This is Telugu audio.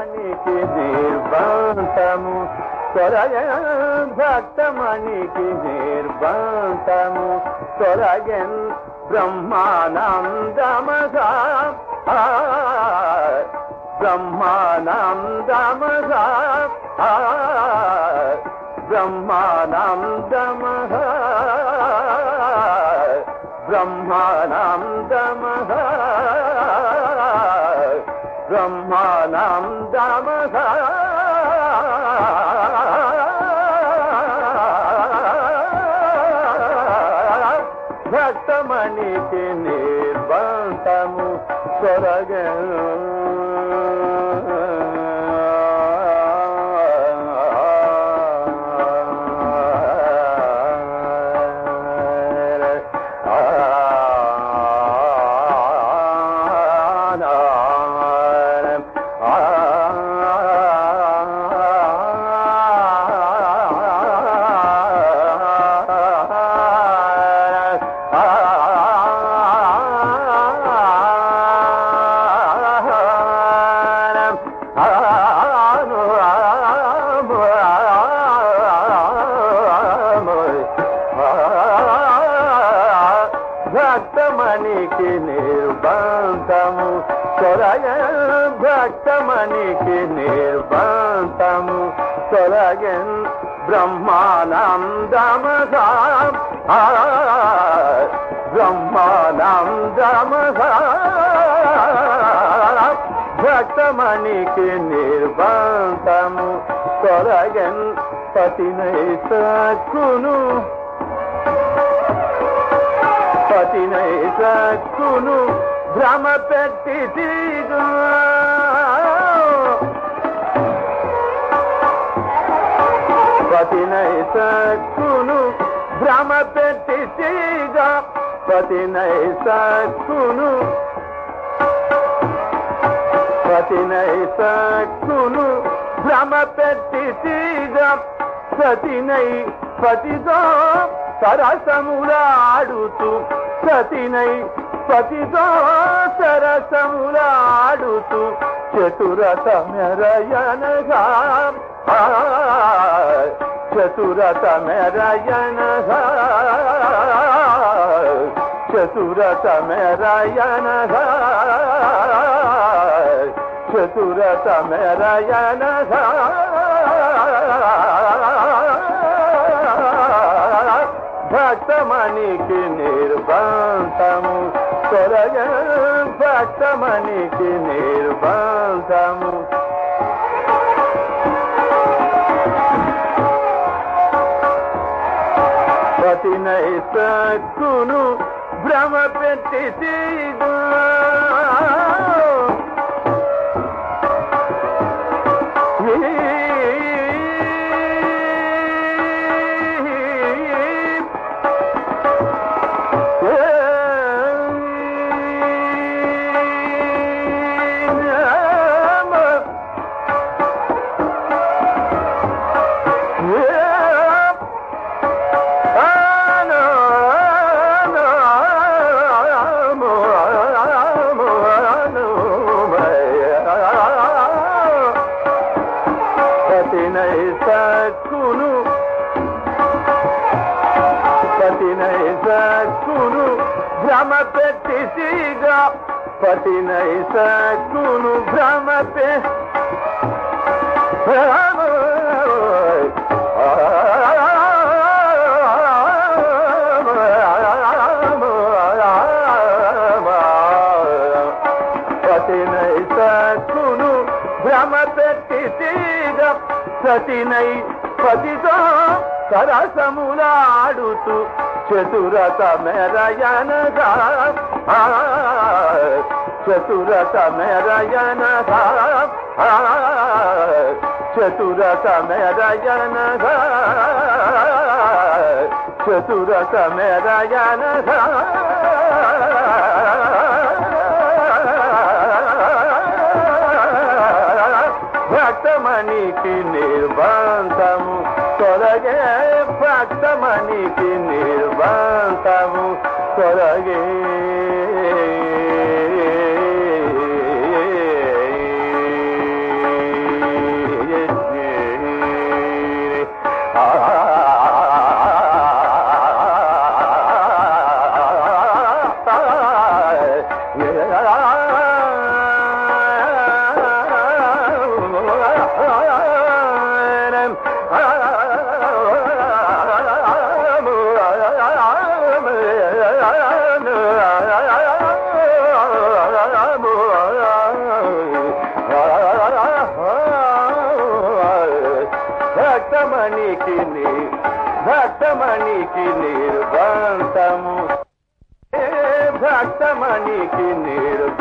భక్తమణికి నిర్బంధము తొలగే భక్తమణికి నిర్బంధము తొలగెన్ బ్రహ్మానందమసా బ్రహ్మానందమసా బ్రహ్మానందమహ బ్రహ్మానందమహ బ్రహ్మానందమహ భక్తమణికి నిర్బంధము తొలగ భక్తమణికి నిర్బంధము తొలగ భక్తమణికి నిర్బంధము తొలగన్ బ్రహ్మానందమసా బ్రహ్మానందమసా భక్తమణికి నిర్బంధము తొలగన్ పతినై సక్కును పతినై సక్కును భ్రమ పెట్టి తీగు పతినై సక్కును భ్రమ పెట్టి తీగ పతినై సక్కును పతినై సక్కును భ్రమ పెట్టి తీగ సతినై పతితో సరసములాడుతూ సతినై పతితో సరసములాడుతూ చతురత మెరయనగా చతురత మెరయనగా చతురత మెరయనగా చతురత మెరయనగా భక్తమణికి నిర్బంధము తొలగ భక్తమణికి నిర్బంధము పతినై సక్కును భ్రమ పెట్టి తీగు పతినై సక్కును పతినై సక్కును భ్రమ పెట్టి సీగా పతినై సక్కును భ్రమ పె భ్రమ పతినై సక్కును భ్రమ పెట్టి తీగ సతినై పతితో సరసములాడుతూ చతురత మెరయనగా చతురత మెరయనగా చతురత మెరయనగా చతురత మెరయనగా భక్తమణికి నిర్బంధము తొలగే భక్తమణికి నిర్బంధము తొలగే భక్తమణికి నీ భక్తమణికి నిర్బంధము ఏ భక్తమణికి నిర్బంధము